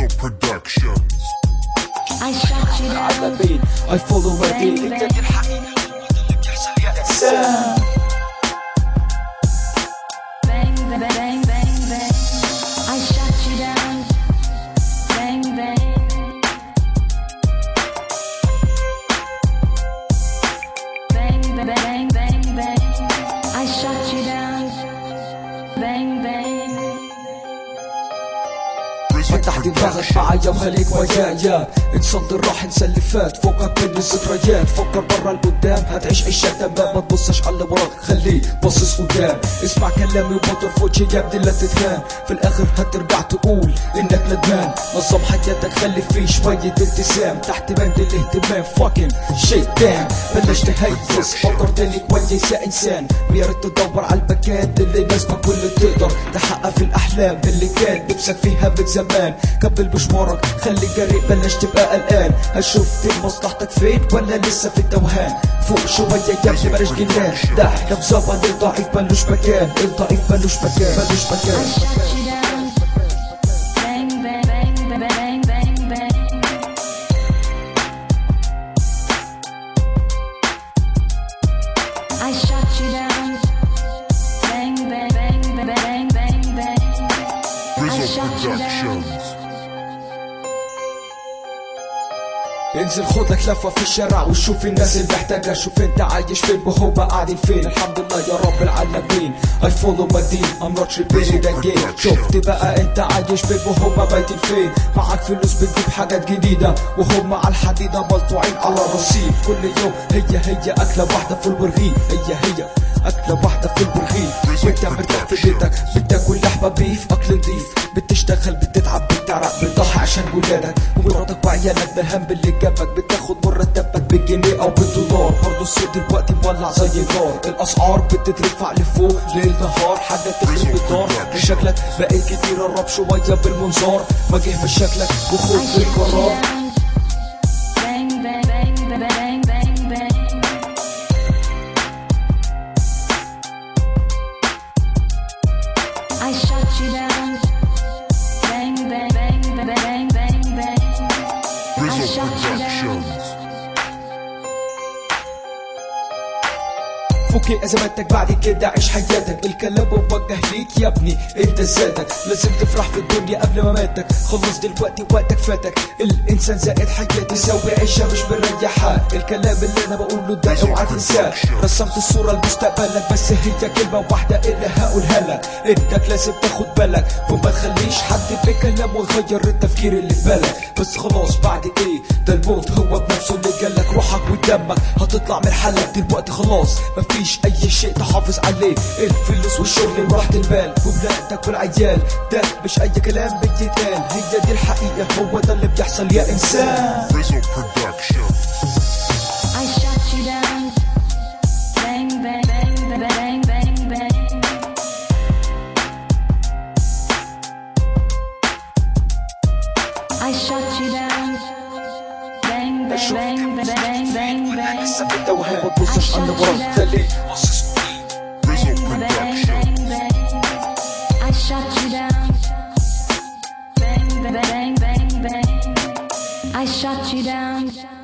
Rizzo Productions. I shot you على down. بين I follow my beat انت دي الحقيقة هو ده اللي بيحصل يا انسان Bang, bang, bang, bang, bang. I shot you down. Bang, bang. Bang, bang, bang, bang, bang. I shot you down. Bang, bang. Rizzo فتح دماغك معايا وخليك ويايا انسى اللي راح انسى اللي فات فوقك من الذكريات فكر برا لقدام هتعيش عيشة تمام ما تبصش على اللي وراك خليه باصص قدام اسمع كلامي وما ترفضش يا ابني لا تتهان في الاخر هترجع تقول انك ندمان نظم حياتك خلي فيه شوية التزام تحت بند الاهتمام فاكن شيت دام بلاش تهيس فكر تاني كويس يا انسان ويا ريت تدور على المكان اللي يناسبك واللي تقدر تحقق في الاحلام اللي كان نفسك فيها من زمان كمل مشوارك خلي جري بلاش تبقى قلقان هشوف دي مصلحتك فين ولا لسه في التوهان فوق شوية يا ابني بلاش جنان ده احنا في زمن الضعيف ملوش مكان الضعيف ملوش مكان ملوش I مكان shot you down. Bang, bang, bang, bang, bang, bang, bang. I shot you down. Bang, bang, bang, bang, bang, bang. I Rizzo shot you down. Productions. انزل خد لك لفه في الشارع وشوف الناس اللي محتاجه شوف انت عايش فين وهم قاعدين فين الحمد لله يا رب العالمين I follow my deal I'm not repeating again شفت بقى انت عايش فين وهم بايتين فين معاك فلوس بتجيب حاجات جديده وهم على الحديده ملطوعين على الرصيف كل يوم هي هي اكله واحده في الورغيف هي هي اكله واحده في الورغيف وانت مرتاح في بيتك بتاكل لحمه بيف اكل نضيف بتشتغل بتتعب بتعرق بتضحي عشان ولادك ومراتك وعيالك ده الهم اللي جابك بتاخد مرتبك بالجنيه او بالدولار برضه السوق دلوقتي مولع زي النار الاسعار بتترفع لفوق ليل نهار حاجه تخرب الدار شكلك بقيت كتير قرب شويه بالمنظار واجه مشاكلك I وخد shot you القرار down. Bang, bang, bang, bang, bang, bang. I shot you down. Bang, bang, bang, bang, bang, bang. I Rizzo shot you down. Productions. فك ازماتك بعد كده عيش حياتك الكلام موجه ليك يا ابني انت ذاتك لازم تفرح في الدنيا قبل ما ماتك خلص دلوقتي وقتك فاتك الانسان زائد حياتي سوي عيشه مش مريحه الكلام اللي انا بقوله ده اوعى تنساه رسمت الصوره لمستقبلك بس هي كلمه واحده اللي هقولها لك انك لازم تاخد بالك وما تخليش حد بكلام ويغير التفكير اللي في بالك بس خلاص بعد ايه ده الموت هو بنفسه اللي جالك روحك ودمك هتطلع من حالك دلوقتي خلاص مفيش اي شيء تحافظ عليه الفلوس والشغل وراحة البال وولادك والعيال ده مش اي كلام بيتقال هي دي الحقيقة هو ده اللي بيحصل يا انسان Rizzo Productions. I shot you down. Bang, bang, bang, bang, bang, bang. I shot you down. Bang, bang, شوف bang, bang, bang, bang. لسه في التوهان ما تبصش على اللي وراك خليه باصص Rizzo Bang, bang, Productions. bang, bang. I shot you down. Bang, bang, bang, bang, bang. I shot you down.